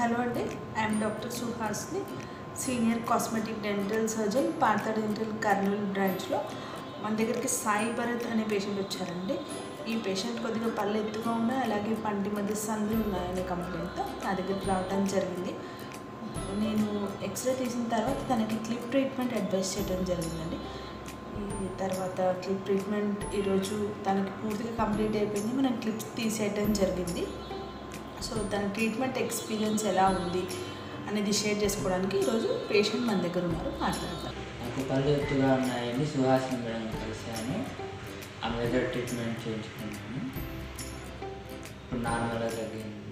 hello అండి I'm doctor Suhasini senior cosmetic dental surgeon Partha dental Kurnool బ్రాంచ్లో మన దగ్గరికి సాయి భరత్ అనే పేషెంట్ వచ్చారండి ఈ పేషెంట్ కొద్దిగా పళ్ళు ఎత్తుగా ఉన్నాయి అలాగే పంటి మధ్య సందులు ఉన్నాయనే కంప్లైంట్తో నా దగ్గరికి రావడం జరిగింది నేను ఎక్స్రే తీసిన తర్వాత తనకి క్లిప్ ట్రీట్మెంట్ అడ్వైస్ చేయడం జరిగిందండి ఈ తర్వాత క్లిప్ ట్రీట్మెంట్ ఈరోజు తనకి పూర్తిగా కంప్లీట్ అయిపోయింది మనం క్లిప్స్ తీసేయడం జరిగింది సో తన ట్రీట్మెంట్ ఎక్స్పీరియన్స్ ఎలా ఉంది అనేది షేర్ చేసుకోవడానికి ఈరోజు పేషెంట్ మన దగ్గర ఉన్నారు మాట్లాడతారు నాకు పళ్ళు ఎత్తుగా ఉన్నాయండి సుహాసిని మేడం కలిసాను ఆమె దగ్గర ట్రీట్మెంట్ చేయించుకున్నాను ఇప్పుడు నార్మల్గా తగ్గింది